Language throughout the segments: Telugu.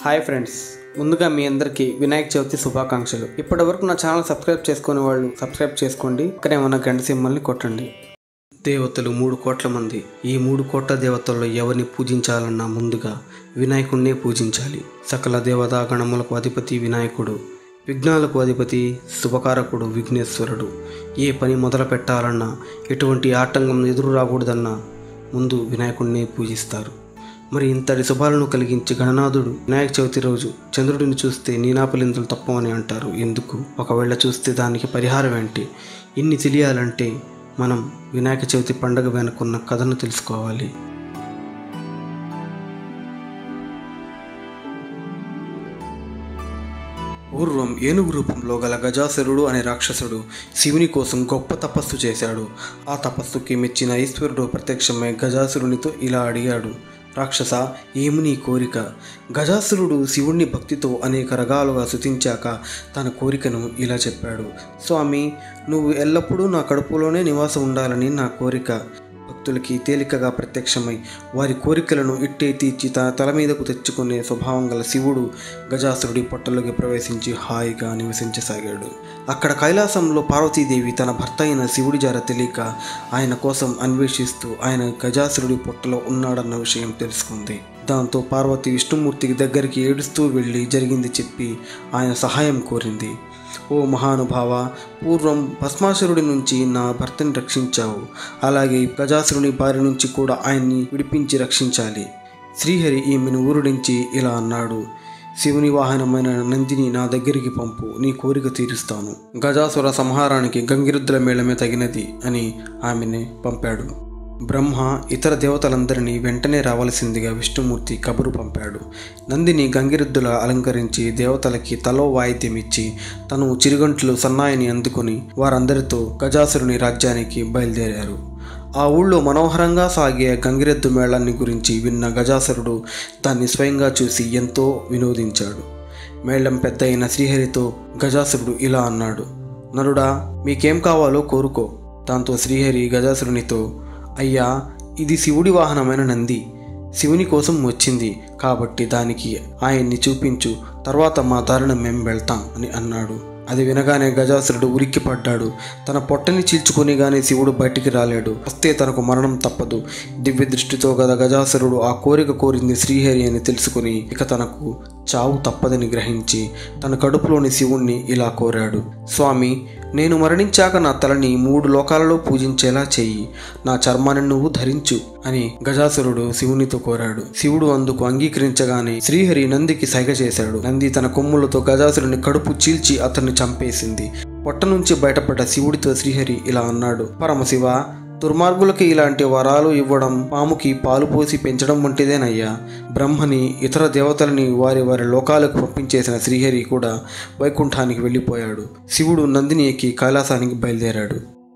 హాయ్ ఫ్రెండ్స్ ముందుగా మీ అందరికీ వినాయక చవితి శుభాకాంక్షలు ఇప్పటి వరకు నా ఛానల్ సబ్స్క్రైబ్ చేసుకునే వాళ్ళు సబ్స్క్రైబ్ చేసుకోండి ఇక్కడే ఉన్న గంట సింబల్ని కొట్టండి దేవతలు మూడు కోట్ల మంది ఈ మూడు కోట్ల దేవతల్లో ఎవరిని పూజించాలన్నా ముందుగా వినాయకుడినే పూజించాలి సకల దేవతా గణములకు అధిపతి వినాయకుడు విఘ్నాలకు అధిపతి శుభకారకుడు విఘ్నేశ్వరుడు ఏ పని మొదలు పెట్టాలన్నా ఎటువంటి ఆటంకం ఎదురు రాకూడదన్నా ముందు వినాయకుడినే పూజిస్తారు మరి ఇంతటి శుభాలను కలిగించి గణనాథుడు వినాయక చవితి రోజు చంద్రుడిని చూస్తే నీనాపలిందులు తప్పవని అంటారు ఎందుకు ఒకవేళ చూస్తే దానికి పరిహారం ఏంటి ఇన్ని తెలియాలంటే మనం వినాయక చవితి పండగ వెనుకున్న కథను తెలుసుకోవాలి పూర్వం ఏనుగు రూపంలో గల గజాసురుడు అనే రాక్షసుడు శివుని కోసం గొప్ప తపస్సు చేశాడు ఆ తపస్సుకి మెచ్చిన ఈశ్వరుడు ప్రత్యక్షమై గజాసురునితో ఇలా అడిగాడు రాక్షస ఏమి నీ కోరిక గజాసురుడు శివుణ్ణి భక్తితో అనేక రకాలుగా శుతించాక తన కోరికను ఇలా చెప్పాడు స్వామి నువ్వు ఎల్లప్పుడూ నా కడుపులోనే నివాసం ఉండాలని నా కోరిక భక్తులకి తేలికగా ప్రత్యక్షమై వారి కోరికలను ఇట్టే తీర్చి తన తల మీదకు తెచ్చుకునే స్వభావం గల శివుడు గజాసురుడి పొట్టలోకి ప్రవేశించి హాయిగా నివసించసాగాడు అక్కడ కైలాసంలో పార్వతీదేవి తన భర్త అయిన శివుడి జార తెలియక ఆయన కోసం అన్వేషిస్తూ ఆయన గజాసురుడి పొట్టలో ఉన్నాడన్న విషయం తెలుసుకుంది దాంతో పార్వతి విష్ణుమూర్తికి దగ్గరికి ఏడుస్తూ వెళ్ళి జరిగింది చెప్పి ఆయన సహాయం కోరింది ఓ మహానుభావ పూర్వం భస్మాసురుడి నుంచి నా భర్తని రక్షించావు అలాగే గజాసురుని బారి నుంచి కూడా ఆయన్ని విడిపించి రక్షించాలి శ్రీహరి ఈమెను ఊరుడించి ఇలా అన్నాడు శివుని వాహనమైన నందిని నా దగ్గరికి పంపు నీ కోరిక తీరుస్తాను గజాసుర సంహారానికి గంగిరుద్దుల మేళమే తగినది అని ఆమెని పంపాడు బ్రహ్మ ఇతర దేవతలందరినీ వెంటనే రావలసిందిగా విష్ణుమూర్తి కబురు పంపాడు నందిని గంగిరుద్దుల అలంకరించి దేవతలకి తలో వాయిద్యం ఇచ్చి తను చిరుగంట్లు సన్నాయిని అందుకుని వారందరితో గజాసురుని రాజ్యానికి బయలుదేరారు ఆ ఊళ్ళో మనోహరంగా సాగే గంగిరెద్దు మేళాన్ని గురించి విన్న గజాసురుడు దాన్ని స్వయంగా చూసి ఎంతో వినోదించాడు మేళం పెద్ద అయిన శ్రీహరితో గజాసురుడు ఇలా అన్నాడు నరుడా మీకేం కావాలో కోరుకో దాంతో శ్రీహరి గజాసురునితో అయ్యా ఇది శివుడి వాహనమైన నంది శివుని కోసం వచ్చింది కాబట్టి దానికి ఆయన్ని చూపించు తర్వాత మా దారిన మేం వెళ్తాం అని అన్నాడు అది వినగానే గజాసురుడు ఉరికి పడ్డాడు తన పొట్టని చీల్చుకొని గాని శివుడు బయటికి రాలేడు వస్తే తనకు మరణం తప్పదు దివ్య దృష్టితో గద గజాసురుడు ఆ కోరిక కోరింది శ్రీహరి అని తెలుసుకుని ఇక తనకు చావు తప్పదని గ్రహించి తన కడుపులోని శివుణ్ణి ఇలా కోరాడు స్వామి నేను మరణించాక నా తలని మూడు లోకాలలో పూజించేలా చెయ్యి నా చర్మాన్ని నువ్వు ధరించు అని గజాసురుడు శివునితో కోరాడు శివుడు అందుకు అంగీకరించగానే శ్రీహరి నందికి సైగ చేశాడు నంది తన కొమ్ములతో గజాసురుని కడుపు చీల్చి అతన్ని చంపేసింది పొట్ట నుంచి బయటపడ్డ శివుడితో శ్రీహరి ఇలా అన్నాడు పరమశివ దుర్మార్గులకి ఇలాంటి వరాలు ఇవ్వడం పాముకి పాలు పోసి పెంచడం వంటిదేనయ్యా బ్రహ్మని ఇతర దేవతలని వారి వారి లోకాలకు పంపించేసిన శ్రీహరి కూడా వైకుంఠానికి వెళ్ళిపోయాడు శివుడు నందిని ఎక్కి కైలాసానికి బయలుదేరాడు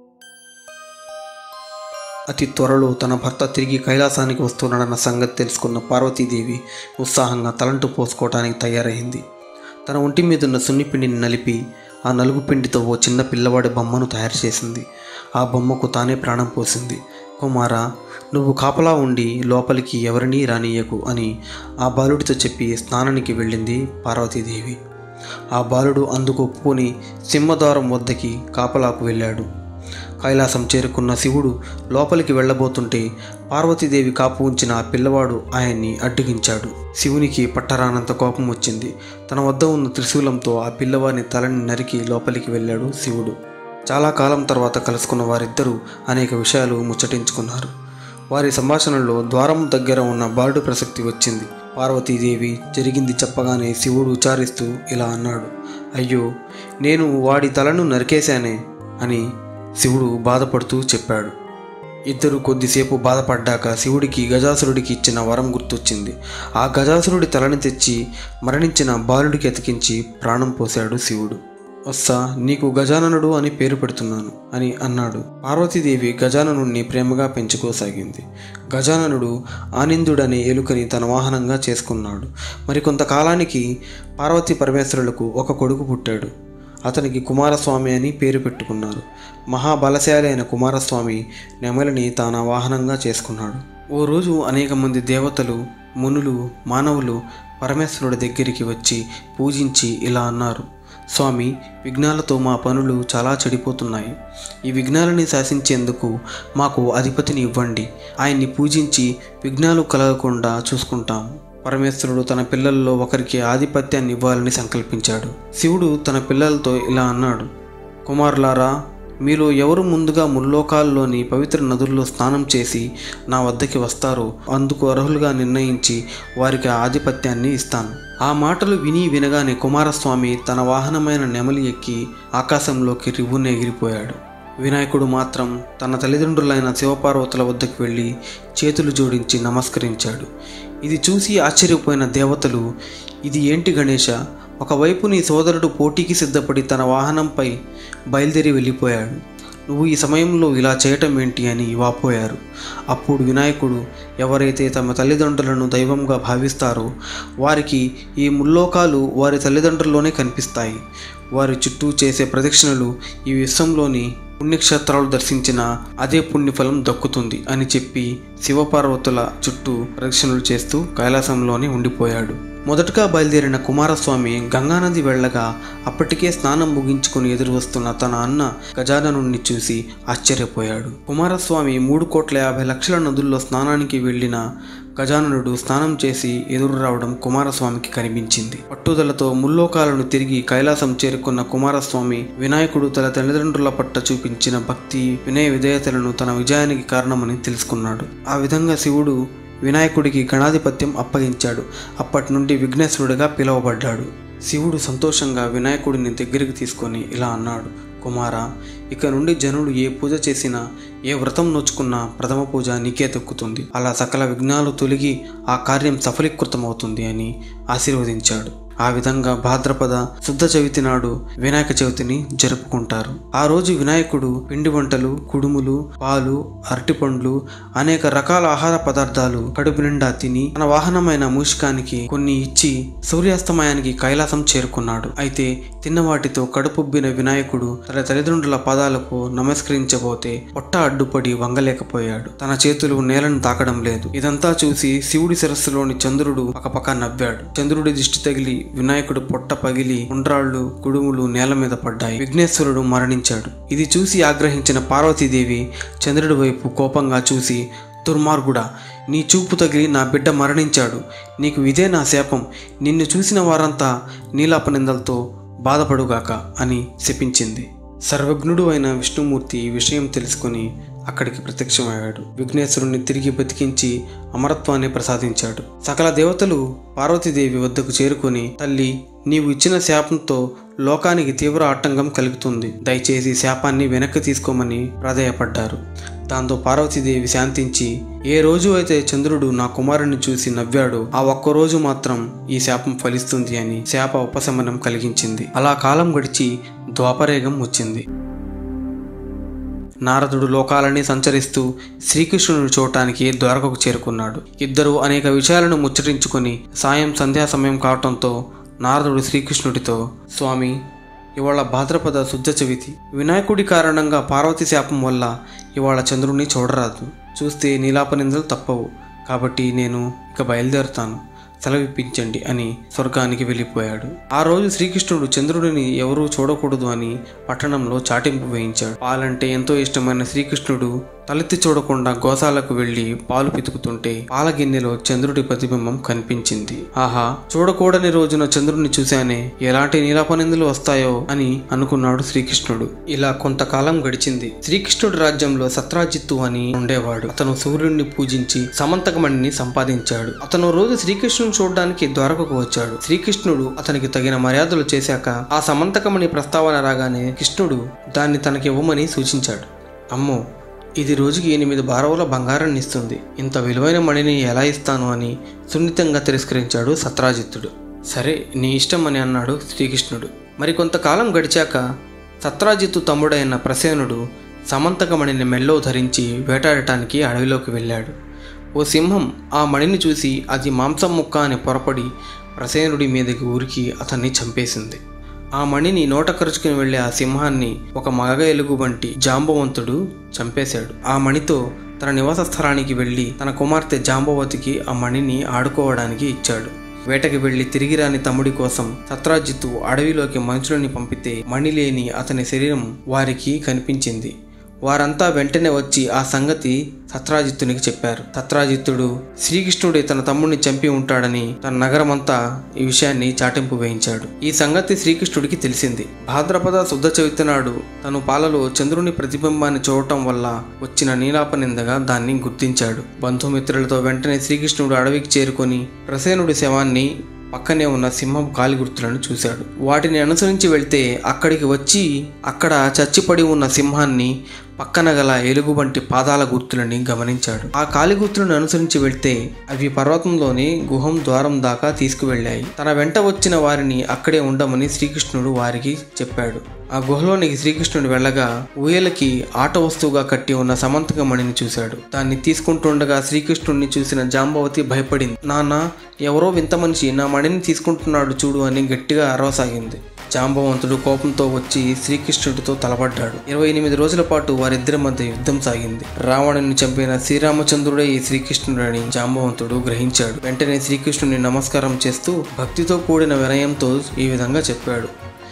అతి త్వరలో తన భర్త తిరిగి కైలాసానికి వస్తున్నాడన్న సంగతి తెలుసుకున్న పార్వతీదేవి ఉత్సాహంగా తలంటు పోసుకోవటానికి తయారైంది తన ఒంటి మీదున్న సున్నిపిండిని నలిపి ఆ నలుగు పిండితో ఓ చిన్న పిల్లవాడి బొమ్మను తయారు చేసింది ఆ బొమ్మకు తానే ప్రాణం పోసింది కుమారా నువ్వు కాపలా ఉండి లోపలికి ఎవరినీ రానియకు అని ఆ బాలుడితో చెప్పి స్నానానికి వెళ్ళింది పార్వతీదేవి ఆ బాలుడు అందుకు ఒప్పుకొని సింహద్వారం వద్దకి కాపలాకు వెళ్ళాడు కైలాసం చేరుకున్న శివుడు లోపలికి వెళ్ళబోతుంటే పార్వతీదేవి కాపు ఉంచిన ఆ పిల్లవాడు ఆయన్ని అడ్డగించాడు శివునికి పట్టరానంత కోపం వచ్చింది తన వద్ద ఉన్న త్రిశూలంతో ఆ పిల్లవాడిని తలని నరికి లోపలికి వెళ్ళాడు శివుడు చాలా కాలం తర్వాత కలుసుకున్న వారిద్దరూ అనేక విషయాలు ముచ్చటించుకున్నారు వారి సంభాషణలో ద్వారం దగ్గర ఉన్న బాలుడు ప్రసక్తి వచ్చింది పార్వతీదేవి జరిగింది చెప్పగానే శివుడు విచారిస్తూ ఇలా అన్నాడు అయ్యో నేను వాడి తలను నరికేశానే అని శివుడు బాధపడుతూ చెప్పాడు ఇద్దరు కొద్దిసేపు బాధపడ్డాక శివుడికి గజాసురుడికి ఇచ్చిన వరం గుర్తొచ్చింది ఆ గజాసురుడి తలని తెచ్చి మరణించిన బాలుడికి ఎతికించి ప్రాణం పోశాడు శివుడు వస్సా నీకు గజాననుడు అని పేరు పెడుతున్నాను అని అన్నాడు పార్వతీదేవి గజాననుడిని ప్రేమగా పెంచుకోసాగింది గజాననుడు ఆనందుడనే ఎలుకని తన వాహనంగా చేసుకున్నాడు మరికొంతకాలానికి పార్వతీ పరమేశ్వరులకు ఒక కొడుకు పుట్టాడు అతనికి కుమారస్వామి అని పేరు పెట్టుకున్నారు మహాబలశాలి అయిన కుమారస్వామి నెమలిని తాన వాహనంగా చేసుకున్నాడు ఓ రోజు అనేక మంది దేవతలు మునులు మానవులు పరమేశ్వరుడి దగ్గరికి వచ్చి పూజించి ఇలా అన్నారు స్వామి విఘ్నాలతో మా పనులు చాలా చెడిపోతున్నాయి ఈ విఘ్నాలని శాసించేందుకు మాకు అధిపతిని ఇవ్వండి ఆయన్ని పూజించి విఘ్నాలు కలగకుండా చూసుకుంటాం పరమేశ్వరుడు తన పిల్లల్లో ఒకరికి ఆధిపత్యాన్ని ఇవ్వాలని సంకల్పించాడు శివుడు తన పిల్లలతో ఇలా అన్నాడు కుమారులారా మీరు ఎవరు ముందుగా ముల్లోకాల్లోని పవిత్ర నదుల్లో స్నానం చేసి నా వద్దకి వస్తారో అందుకు అర్హులుగా నిర్ణయించి వారికి ఆ ఆధిపత్యాన్ని ఇస్తాను ఆ మాటలు విని వినగానే కుమారస్వామి తన వాహనమైన నెమలి ఎక్కి ఆకాశంలోకి రివ్వున ఎగిరిపోయాడు వినాయకుడు మాత్రం తన తల్లిదండ్రులైన శివపార్వతుల వద్దకు వెళ్ళి చేతులు జోడించి నమస్కరించాడు ఇది చూసి ఆశ్చర్యపోయిన దేవతలు ఇది ఏంటి గణేష ఒకవైపు నీ సోదరుడు పోటీకి సిద్ధపడి తన వాహనంపై బయలుదేరి వెళ్ళిపోయాడు నువ్వు ఈ సమయంలో ఇలా చేయటం ఏంటి అని వాపోయారు అప్పుడు వినాయకుడు ఎవరైతే తమ తల్లిదండ్రులను దైవంగా భావిస్తారో వారికి ఈ ముల్లోకాలు వారి తల్లిదండ్రుల్లోనే కనిపిస్తాయి వారి చుట్టూ చేసే ప్రదక్షిణలు ఈ విశ్వంలోని పుణ్యక్షేత్రాలు దర్శించిన అదే పుణ్యఫలం దక్కుతుంది అని చెప్పి శివపార్వతుల చుట్టూ ప్రదక్షిణలు చేస్తూ కైలాసంలోనే ఉండిపోయాడు మొదటగా బయలుదేరిన కుమారస్వామి గంగానది వెళ్ళగా అప్పటికే స్నానం ముగించుకుని ఎదురు వస్తున్న తన అన్న గజాననుణ్ణి చూసి ఆశ్చర్యపోయాడు కుమారస్వామి మూడు కోట్ల యాభై లక్షల నదుల్లో స్నానానికి వెళ్ళిన గజాననుడు స్నానం చేసి ఎదురు రావడం కుమారస్వామికి కనిపించింది పట్టుదలతో ముల్లోకాలను తిరిగి కైలాసం చేరుకున్న కుమారస్వామి వినాయకుడు తన తల్లిదండ్రుల పట్ల చూపించిన భక్తి వినయ విధేయతలను తన విజయానికి కారణమని తెలుసుకున్నాడు ఆ విధంగా శివుడు వినాయకుడికి గణాధిపత్యం అప్పగించాడు అప్పటి నుండి విఘ్నేశ్వరుడిగా పిలువబడ్డాడు శివుడు సంతోషంగా వినాయకుడిని దగ్గరికి తీసుకొని ఇలా అన్నాడు కుమార ఇక నుండి జనుడు ఏ పూజ చేసినా ఏ వ్రతం నోచుకున్నా ప్రథమ పూజ నీకే దక్కుతుంది అలా సకల విఘ్నాలు తొలగి ఆ కార్యం సఫలీకృతమవుతుంది అని ఆశీర్వదించాడు ఆ విధంగా భాద్రపద శుద్ధ చవితి నాడు వినాయక చవితిని జరుపుకుంటారు ఆ రోజు వినాయకుడు పిండి వంటలు కుడుములు పాలు అరటిపండ్లు అనేక రకాల ఆహార పదార్థాలు కడుపు నిండా తిని తన వాహనమైన మూషికానికి కొన్ని ఇచ్చి సూర్యాస్తమయానికి కైలాసం చేరుకున్నాడు అయితే తిన్న వాటితో కడుపుబ్బిన వినాయకుడు తన తల్లిదండ్రుల పాదాలకు నమస్కరించబోతే పొట్ట అడ్డుపడి వంగలేకపోయాడు తన చేతులు నేలను తాకడం లేదు ఇదంతా చూసి శివుడి శిరస్సులోని చంద్రుడు పక్కపక్క నవ్వాడు చంద్రుడి దిష్టి తగిలి వినాయకుడు పొట్ట పగిలి ఉండ్రాళ్ళు కుడుములు నేల మీద పడ్డాయి విఘ్నేశ్వరుడు మరణించాడు ఇది చూసి ఆగ్రహించిన పార్వతీదేవి చంద్రుడి వైపు కోపంగా చూసి దుర్మార్గుడా నీ చూపు తగిలి నా బిడ్డ మరణించాడు నీకు ఇదే నా శాపం నిన్ను చూసిన వారంతా నీలాపనిందలతో బాధపడుగాక అని శపించింది సర్వజ్ఞుడు అయిన విష్ణుమూర్తి ఈ విషయం తెలుసుకొని అక్కడికి ప్రత్యక్షమయ్యాడు విఘ్నేశ్వరుణ్ణి తిరిగి బతికించి అమరత్వాన్ని ప్రసాదించాడు సకల దేవతలు పార్వతీదేవి వద్దకు చేరుకొని తల్లి నీవు ఇచ్చిన శాపంతో లోకానికి తీవ్ర ఆటంకం కలుగుతుంది దయచేసి శాపాన్ని వెనక్కి తీసుకోమని ప్రాధేయపడ్డారు దాంతో పార్వతీదేవి శాంతించి ఏ రోజు అయితే చంద్రుడు నా కుమారుని చూసి నవ్వాడో ఆ ఒక్క రోజు మాత్రం ఈ శాపం ఫలిస్తుంది అని శాప ఉపశమనం కలిగించింది అలా కాలం గడిచి ద్వాపరేగం వచ్చింది నారదుడు లోకాలని సంచరిస్తూ శ్రీకృష్ణుని చూడటానికి ద్వారకకు చేరుకున్నాడు ఇద్దరు అనేక విషయాలను ముచ్చటించుకొని సాయం సంధ్యా సమయం కావటంతో నారదుడు శ్రీకృష్ణుడితో స్వామి ఇవాళ భాద్రపద శుద్ధ చవితి వినాయకుడి కారణంగా పార్వతి శాపం వల్ల ఇవాళ చంద్రుణ్ణి చూడరాదు చూస్తే నీలాపనిందలు తప్పవు కాబట్టి నేను ఇక బయలుదేరుతాను సెలవిప్పించండి అని స్వర్గానికి వెళ్ళిపోయాడు ఆ రోజు శ్రీకృష్ణుడు చంద్రుడిని ఎవరూ చూడకూడదు అని పట్టణంలో చాటింపు వేయించాడు పాలంటే ఎంతో ఇష్టమైన శ్రీకృష్ణుడు తలెత్తి చూడకుండా గోశాలకు వెళ్లి పాలు పితుకుతుంటే పాల గిన్నెలో చంద్రుడి ప్రతిబింబం కనిపించింది ఆహా చూడకూడని రోజున చంద్రుడిని చూశానే ఎలాంటి నీలాపనిందులు వస్తాయో అని అనుకున్నాడు శ్రీకృష్ణుడు ఇలా కొంతకాలం గడిచింది శ్రీకృష్ణుడి రాజ్యంలో సత్రాజిత్తు అని ఉండేవాడు అతను సూర్యుడిని పూజించి సమంతకమణిని సంపాదించాడు అతను రోజు శ్రీకృష్ణుని చూడడానికి ద్వారకకు వచ్చాడు శ్రీకృష్ణుడు అతనికి తగిన మర్యాదలు చేశాక ఆ సమంతకమణి ప్రస్తావన రాగానే కృష్ణుడు దాన్ని తనకి ఇవ్వమని సూచించాడు అమ్మో ఇది రోజుకి ఎనిమిది బారవుల బంగారాన్ని ఇస్తుంది ఇంత విలువైన మణిని ఎలా ఇస్తాను అని సున్నితంగా తిరస్కరించాడు సత్రాజిత్తుడు సరే నీ ఇష్టం అని అన్నాడు శ్రీకృష్ణుడు మరి కొంతకాలం గడిచాక సత్రాజిత్తు తమ్ముడైన ప్రసేనుడు సమంతకమణిని మెల్లో ధరించి వేటాడటానికి అడవిలోకి వెళ్ళాడు ఓ సింహం ఆ మణిని చూసి అది మాంసం ముక్క అని పొరపడి ప్రసేనుడి మీదకి ఉరికి అతన్ని చంపేసింది ఆ మణిని నోట కరుచుకుని వెళ్లే ఆ సింహాన్ని ఒక మగ ఎలుగుబంటి జాంబవంతుడు చంపేశాడు ఆ మణితో తన నివాస స్థలానికి వెళ్ళి తన కుమార్తె జాంబవతికి ఆ మణిని ఆడుకోవడానికి ఇచ్చాడు వేటకి వెళ్లి తిరిగి రాని తమ్ముడి కోసం సత్రాజిత్తు అడవిలోకి మనుషులని పంపితే మణి లేని అతని శరీరం వారికి కనిపించింది వారంతా వెంటనే వచ్చి ఆ సంగతి సత్రాజిత్తునికి చెప్పారు సత్రాజిత్తుడు శ్రీకృష్ణుడే తన తమ్ముడిని చంపి ఉంటాడని తన నగరమంతా ఈ విషయాన్ని చాటింపు వేయించాడు ఈ సంగతి శ్రీకృష్ణుడికి తెలిసింది భాద్రపద శుద్ధ చవితి నాడు తను పాలలో చంద్రుని ప్రతిబింబాన్ని చూడటం వల్ల వచ్చిన నీలాపనిందగా దాన్ని గుర్తించాడు బంధుమిత్రులతో వెంటనే శ్రీకృష్ణుడు అడవికి చేరుకొని ప్రసేనుడి శవాన్ని పక్కనే ఉన్న సింహం కాలి గుర్తులను చూశాడు వాటిని అనుసరించి వెళ్తే అక్కడికి వచ్చి అక్కడ చచ్చిపడి ఉన్న సింహాన్ని పక్కన గల ఎలుగుబంటి పాదాల గుర్తులని గమనించాడు ఆ కాలి గుర్తులను అనుసరించి వెళ్తే అవి పర్వతంలోని గుహం ద్వారం దాకా తీసుకువెళ్ళాయి తన వెంట వచ్చిన వారిని అక్కడే ఉండమని శ్రీకృష్ణుడు వారికి చెప్పాడు ఆ గుహలోనికి శ్రీకృష్ణుడు వెళ్ళగా ఊయలకి ఆట వస్తువుగా కట్టి ఉన్న సమంతక మణిని చూశాడు దాన్ని తీసుకుంటుండగా శ్రీకృష్ణుడిని చూసిన జాంబవతి భయపడింది నాన్న ఎవరో వింత మనిషి నా మణిని తీసుకుంటున్నాడు చూడు అని గట్టిగా అరవసాగింది జాంబవంతుడు కోపంతో వచ్చి శ్రీకృష్ణుడితో తలపడ్డాడు ఇరవై ఎనిమిది రోజుల పాటు వారిద్దరి మధ్య యుద్ధం సాగింది రావణుని చంపిన శ్రీరామచంద్రుడే ఈ శ్రీకృష్ణుడని జాంబవంతుడు గ్రహించాడు వెంటనే శ్రీకృష్ణుని నమస్కారం చేస్తూ భక్తితో కూడిన వినయంతో ఈ విధంగా చెప్పాడు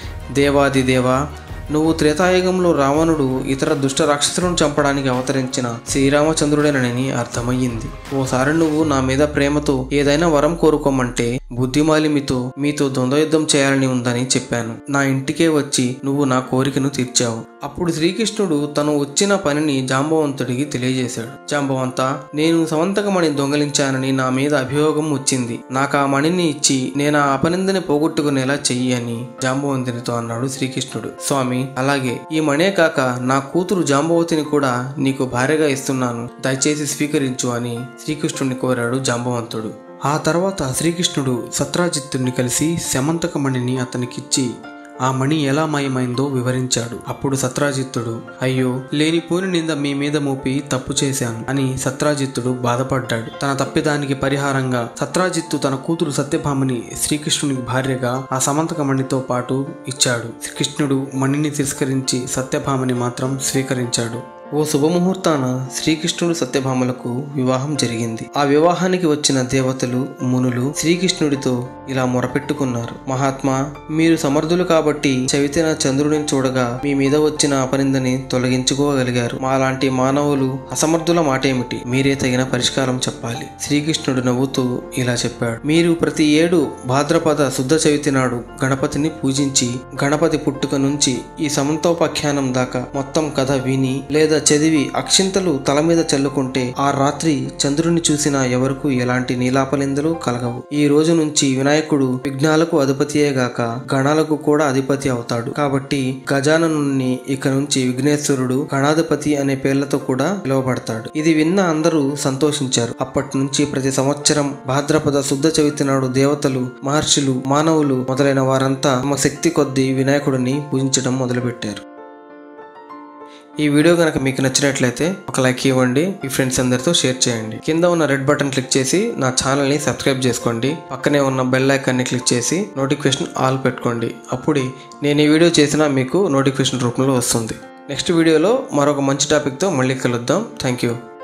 దేవాది దేవా నువ్వు త్రేతాయుగంలో రావణుడు ఇతర దుష్ట రాక్షసులను చంపడానికి అవతరించిన శ్రీరామచంద్రుడేనని అర్థమయ్యింది ఓసారి నువ్వు నా మీద ప్రేమతో ఏదైనా వరం కోరుకోమంటే బుద్ధిమాలి మీతో మీతో ద్వంద్వయుద్ధం చేయాలని ఉందని చెప్పాను నా ఇంటికే వచ్చి నువ్వు నా కోరికను తీర్చావు అప్పుడు శ్రీకృష్ణుడు తను వచ్చిన పనిని జాంబవంతుడికి తెలియజేశాడు జాంబవంత నేను సమంతకమణి దొంగలించానని నా మీద అభియోగం వచ్చింది నాకు ఆ మణిని ఇచ్చి నేను ఆ అపనిందని పోగొట్టుకునేలా చెయ్యి అని జాంబవంతునితో అన్నాడు శ్రీకృష్ణుడు స్వామి అలాగే ఈ మణే కాక నా కూతురు జాంబవతిని కూడా నీకు భార్యగా ఇస్తున్నాను దయచేసి స్వీకరించు అని శ్రీకృష్ణుడిని కోరాడు జాంబవంతుడు ఆ తర్వాత శ్రీకృష్ణుడు సత్రాజిత్తుని కలిసి శమంతక మణిని అతనికిచ్చి ఆ మణి ఎలా మాయమైందో వివరించాడు అప్పుడు సత్రాజిత్తుడు అయ్యో లేనిపోని నింద మీ మీద మోపి తప్పు చేశాను అని సత్రాజిత్తుడు బాధపడ్డాడు తన తప్పిదానికి పరిహారంగా సత్రాజిత్తు తన కూతురు సత్యభామని శ్రీకృష్ణునికి భార్యగా ఆ సమంతక మణితో పాటు ఇచ్చాడు కృష్ణుడు మణిని తిరస్కరించి సత్యభామని మాత్రం స్వీకరించాడు ఓ శుభముహూర్తాన శ్రీకృష్ణుడు సత్యభామలకు వివాహం జరిగింది ఆ వివాహానికి వచ్చిన దేవతలు మునులు శ్రీకృష్ణుడితో ఇలా మొరపెట్టుకున్నారు మహాత్మా మీరు సమర్థులు కాబట్టి చవితిన చంద్రుడిని చూడగా మీ మీద వచ్చిన అపనిందని తొలగించుకోగలిగారు మాలాంటి మానవులు అసమర్థుల మాటేమిటి మీరే తగిన పరిష్కారం చెప్పాలి శ్రీకృష్ణుడు నవ్వుతూ ఇలా చెప్పాడు మీరు ప్రతి ఏడు భాద్రపద శుద్ధ చవితి నాడు గణపతిని పూజించి గణపతి పుట్టుక నుంచి ఈ సమంతోపాఖ్యానం దాకా మొత్తం కథ విని లేదా చదివి అక్షింతలు తల మీద చల్లుకుంటే ఆ రాత్రి చంద్రుని చూసిన ఎవరకు ఎలాంటి నీలాపనిందలు కలగవు ఈ రోజు నుంచి వినాయకుడు విఘ్నాలకు అధిపతియే గాక గణాలకు కూడా అధిపతి అవుతాడు కాబట్టి గజాననుని ఇక నుంచి విఘ్నేశ్వరుడు గణాధిపతి అనే పేర్లతో కూడా పిలువబడతాడు ఇది విన్న అందరూ సంతోషించారు అప్పటి నుంచి ప్రతి సంవత్సరం భాద్రపద శుద్ధ చవితి నాడు దేవతలు మహర్షులు మానవులు మొదలైన వారంతా తమ శక్తి కొద్దీ వినాయకుడిని పూజించడం మొదలుపెట్టారు ఈ వీడియో కనుక మీకు నచ్చినట్లయితే ఒక లైక్ ఇవ్వండి మీ ఫ్రెండ్స్ అందరితో షేర్ చేయండి కింద ఉన్న రెడ్ బటన్ క్లిక్ చేసి నా ఛానల్ని సబ్స్క్రైబ్ చేసుకోండి పక్కనే ఉన్న బెల్ ఐకాన్ని క్లిక్ చేసి నోటిఫికేషన్ ఆల్ పెట్టుకోండి అప్పుడే నేను ఈ వీడియో చేసినా మీకు నోటిఫికేషన్ రూపంలో వస్తుంది నెక్స్ట్ వీడియోలో మరొక మంచి టాపిక్తో మళ్ళీ కలుద్దాం థ్యాంక్ యూ